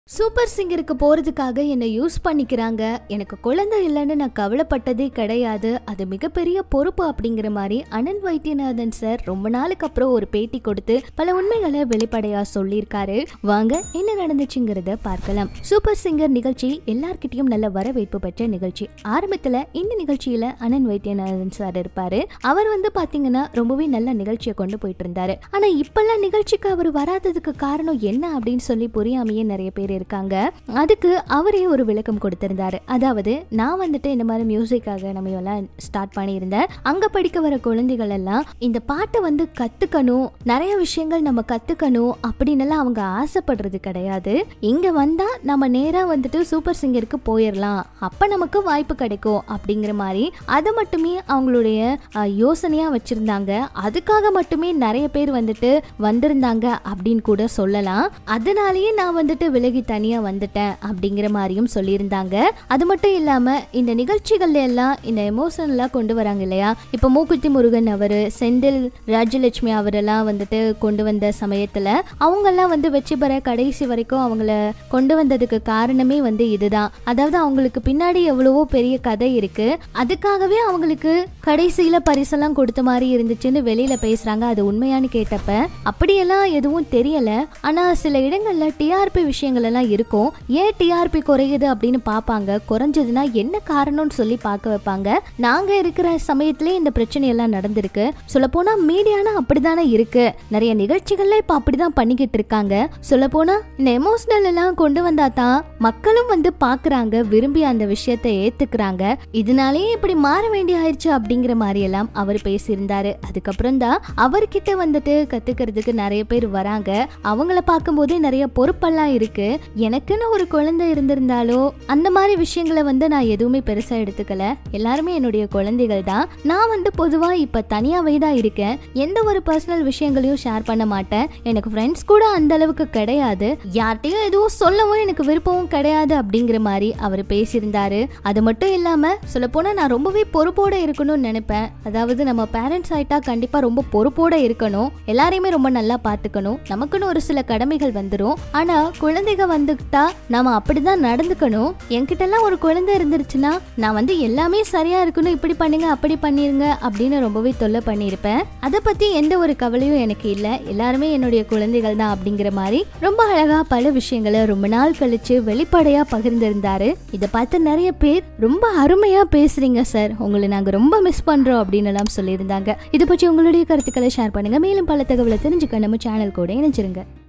super சிங்கருக்கு போறதுக்காக என்னை use பண்ணிக்கிறாங்க எனக்கு குழந்தை இல்லைன்னு நான் கவலைப்பட்டதே கிடையாது அது மிகப்பெரிய பொறுப்பு அப்படிங்கிற மாதிரி அனந்த் வைத்தியநாதன் சார் ரொம்ப நாளுக்கு அப்புறம் ஒரு பேட்டி கொடுத்து பல உண்மைகளை வெளிப்படையா சொல்லியிருக்காரு வாங்க என்ன நடந்துச்சுங்கிறத பார்க்கலாம் சூப்பர் சிங்கர் நிகழ்ச்சி எல்லார்கிட்டயும் நல்ல வரவேற்பு பெற்ற நிகழ்ச்சி ஆரம்பத்துல இந்த நிகழ்ச்சியில அனந்த் வைத்தியநாதன் சார் இருப்பாரு அவர் வந்து பாத்தீங்கன்னா ரொம்பவே நல்ல நிகழ்ச்சியை கொண்டு போயிட்டு இருந்தாரு ஆனா இப்பெல்லாம் நிகழ்ச்சிக்கு அவர் வராததுக்கு காரணம் என்ன அப்படின்னு சொல்லி புரியாமையே நிறைய பேர் இருக்காங்க அதுக்கு அவரே ஒரு விளக்கம் கொடுத்திருந்தாரு அதாவது நான் வந்துட்டு இந்த மாதிரி மியூசிக் அகாடமி எல்லாம் ஸ்டார்ட் பண்ணியிருந்தேன் அங்க படிக்க வர குழந்தைகள் எல்லாம் இந்த பாட்டை வந்து கத்துக்கணும் நிறைய விஷயங்கள் நம்ம கத்துக்கணும் அப்படின்னு எல்லாம் அவங்க ஆசைப்படுறது கிடையாது இங்க வந்தா நம்ம நேரா வந்துட்டு சூப்பர் சிங்கருக்கு போயிடலாம் அப்ப நமக்கு வாய்ப்பு கிடைக்கும் அப்படிங்கிற மாதிரி அதை மட்டுமே அவங்களுடைய அஹ், யோசனையா வச்சிருந்தாங்க அதுக்காக மட்டுமே நிறைய பேர் வந்துட்டு வந்திருந்தாங்க அப்படின்னு கூட சொல்லலாம் அதனாலேயே நான் வந்துட்டு விலகி தனியா வந்துட்டேன் அப்படிங்கிற மாதிரியும் சொல்லியிருந்தாங்க அது மட்டும் இல்லாம இந்த நிகழ்ச்சிகள்ல எல்லாம் இந்த எமோஷனலா கொண்டு வராங்க இல்லையா இப்ப மூக்குத்தி முருகன் அவரு செந்தில் ராஜலட்சுமி அவரெல்லாம் வந்துட்டு கொண்டு வந்த சமயத்துல அவங்கெல்லாம் வந்து வெற்றி பெற கடைசி வரைக்கும் அவங்கள கொண்டு வந்ததுக்கு காரணமே வந்து இதுதான் அதாவது அவங்களுக்கு பின்னாடி எவ்வளவோ பெரிய கதை இருக்கு அதுக்காகவே அவங்களுக்கு கடைசியில பரிசெல்லாம் கொடுத்த மாதிரி இருந்துச்சுன்னு வெளியில பேசுறாங்க அது உண்மையான்னு கேட்டப்ப அப்படியெல்லாம் எதுவும் தெரியல ஆனா சில இடங்கள்ல டிஆர்பி விஷயங்கள் எல்லாம் இருக்கும் ஏன் டிஆர்பி குறையுது அப்படின்னு பார்ப்பாங்க குறைஞ்சதுன்னா என்ன காரணம்னு சொல்லி பார்க்க வைப்பாங்க நாங்க இருக்கிற சமயத்திலே இந்த பிரச்சனை எல்லாம் நடந்திருக்கு சொல்ல போனா மீடியானா அப்படிதானே இருக்கு நிறைய நிகழ்ச்சிகள்ல இப்ப அப்படிதான் பண்ணிக்கிட்டு இருக்காங்க சொல்ல போனா இந்த எமோஷனல் எல்லாம் கொண்டு வந்தா தான் மக்களும் வந்து பாக்குறாங்க விரும்பி அந்த விஷயத்தை ஏத்துக்கிறாங்க இதனாலேயே இப்படி மாற வேண்டிய ஆயிடுச்சு அப்படிங்கிற மாதிரி எல்லாம் அவர் பேசியிருந்தாரு அதுக்கப்புறம் தான் அவர்கிட்ட வந்துட்டு கத்துக்கிறதுக்கு நிறைய பேர் வராங்க அவங்கள பார்க்கும்போதே நிறைய பொறுப்பெல்லாம் இருக்கு எனக்குன்னு ஒரு குழந்தை இருந்திருந்தாலோ அந்த மாதிரி விஷயங்களை வந்து நான் எதுவுமே பெருசா எடுத்துக்கல எல்லாருமே என்னுடைய குழந்தைகள் தான் நான் வந்து பொதுவா இப்ப தனியாவே தான் இருக்கேன் எந்த ஒரு பர்சனல் விஷயங்களையும் ஷேர் பண்ண மாட்டேன் எனக்கு ஃப்ரெண்ட்ஸ் கூட அந்த அளவுக்கு கிடையாது யார்கிட்டயும் எதுவும் சொல்லவும் எனக்கு விருப்பமும் கிடையாது அப்படிங்கிற மாதிரி அவர் பேசியிருந்தாரு அது மட்டும் இல்லாம சொல்ல போனா நான் ரொம்பவே பொறுப்போட இருக்கணும்னு நினைப்பேன் அதாவது நம்ம பேரண்ட்ஸ் ஆயிட்டா கண்டிப்பா ரொம்ப பொறுப்போட இருக்கணும் எல்லாரையுமே ரொம்ப நல்லா பார்த்துக்கணும் நமக்குன்னு ஒரு சில கடமைகள் வந்துடும் ஆனா குழந்தைங்க வந்துக்கிட்டா நாம அப்படிதான் நடந்துக்கணும் என்கிட்ட எல்லாம் ஒரு குழந்தை இருந்துருச்சுன்னா நான் வந்து எல்லாமே சரியா இருக்கணும் இப்படி பண்ணுங்க அப்படி பண்ணிருங்க அப்படின்னு ரொம்பவே தொல்லை பண்ணியிருப்பேன் அதை பத்தி எந்த ஒரு கவலையும் எனக்கு இல்லை எல்லாருமே என்னுடைய குழந்தைகள் தான் அப்படிங்கிற மாதிரி ரொம்ப அழகா பல விஷயங்களை ரொம்ப நாள் கழிச்சு வெளிப்படையா பகிர்ந்திருந்தாரு இதை பார்த்து நிறைய பேர் ரொம்ப அருமையா பேசுறீங்க சார் உங்களை நாங்க ரொம்ப மிஸ் பண்றோம் அப்படின்னு எல்லாம் சொல்லியிருந்தாங்க இதை பற்றி உங்களுடைய கருத்துக்களை ஷேர் பண்ணுங்க மேலும் பல தகவலை தெரிஞ்சுக்க நம்ம சேனல் கூட இணைச்சிருங்க